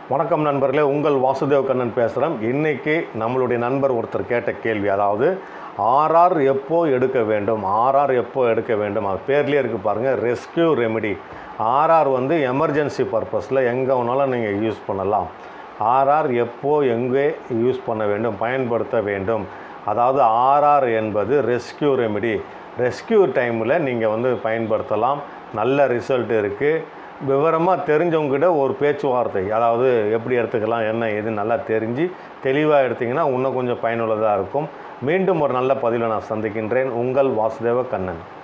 வணக்கம் நண்பர்களே உங்கள் வாசுதேவ் கண்ணன் பேசுகிறேன் இன்றைக்கி நம்மளுடைய நண்பர் ஒருத்தர் கேட்ட கேள்வி அதாவது ஆர்ஆர் எப்போ எடுக்க வேண்டும் ஆர்ஆர் எப்போ எடுக்க வேண்டும் அது பேர்லேயே இருக்குது பாருங்கள் ரெஸ்கியூ ரெமெடி ஆர்ஆர் வந்து எமர்ஜென்சி பர்பஸில் எங்கே வேணாலும் நீங்கள் யூஸ் பண்ணலாம் ஆர்ஆர் எப்போ எங்கே யூஸ் பண்ண வேண்டும் பயன்படுத்த வேண்டும் அதாவது ஆர்ஆர் என்பது ரெஸ்கியூ ரெமெடி ரெஸ்கியூ டைமில் நீங்கள் வந்து பயன்படுத்தலாம் நல்ல ரிசல்ட் இருக்குது விவரமாக தெரிஞ்சவங்ககிட்ட ஒரு பேச்சுவார்த்தை அதாவது எப்படி எடுத்துக்கலாம் என்ன எது நல்லா தெரிஞ்சு தெளிவாக எடுத்தீங்கன்னா இன்னும் கொஞ்சம் பயனுள்ளதாக இருக்கும் மீண்டும் ஒரு நல்ல பதிவில் நான் சந்திக்கின்றேன் உங்கள் வாசுதேவ கண்ணன்